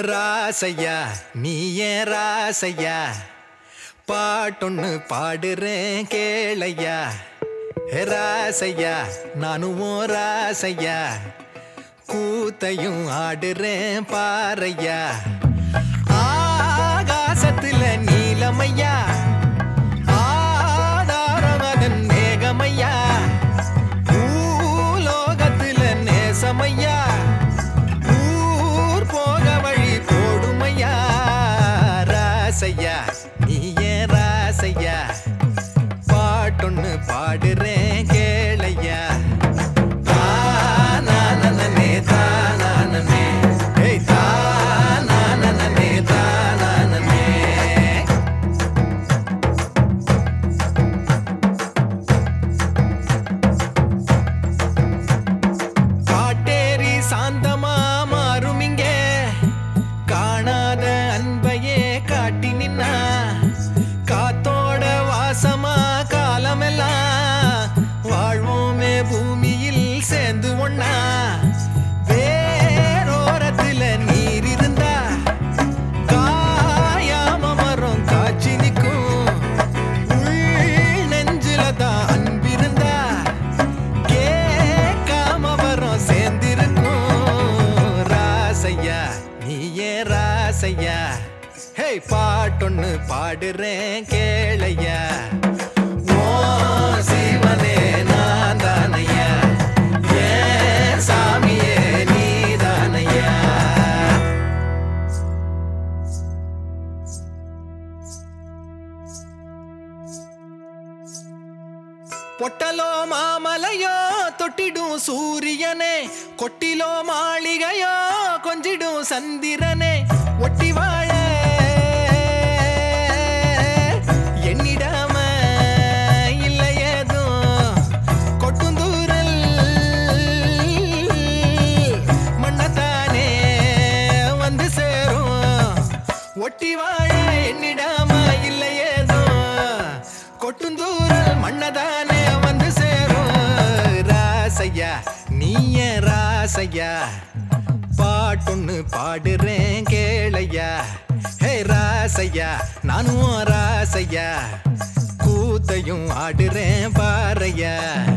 ராசையா நீ ஏன் ராசையா பாட்டொன்னு பாடுறேன் கேளையா ஹே ராசையா நானும் உன் ராசையா கூத்தையும் ஆடுறேன் பாறையா ஆகாசத்துல நீலமையா ஆதாரம் அதன் மேகமையா பூலோகத்துல நேசமையா ஊர் போக வழி போடுமையா ராசையா நீ ஏன் ராசையா பாட்டொன்னு பாடுறேன் கேளையா தானானனே, தானானனே. ஏய், தானானனே, தானானனே. காட்டேரி சாந்தமா மாறும் இங்கே காணாத அன்பையே காட்டி நின்னா காத்தோட வாசமா காலமெல்லாம் வாழ்வோமே பூமியில் சேர்ந்து ஒண்ணா வேரோரத்துல நீர் இருந்தா காயாம மரம் காய்ச்சி நிற்கும் உள் நெஞ்சில தான் அன்பிருந்தா கேட்காம வரும் சேர்ந்திருக்கும் ராசையா நீ ஏன் ராசையா ஹே பாட்டொன்னு பாடுறேன் கேளையா ஓ சிவனே நான் தானையா ஏன் சாமியே நீ தானையா பொட்டலோ மாமலையோ தொட்டிடும் சூரியனே கொட்டிலோ மாளிகையோ கொஞ்சிடும் சந்திரனே ஒட்டி வாழ எண்ணிடாம இல்லை ஏதும் கொட்டுந்தூரல் மண்ணத்தானே வந்து சேரும் ஒட்டி வாழ எண்ணிடாம இல்லை ஏதோ கொட்டுந்தூரல் மண்ணதானே வந்து சேரும் ராசையா நீய ராசையா பாட்டொன்னு பாடுறேன் கேளையா ஹே ராசையா நானும் ராசையா கூத்தையும் ஆடுறேன் பாறையா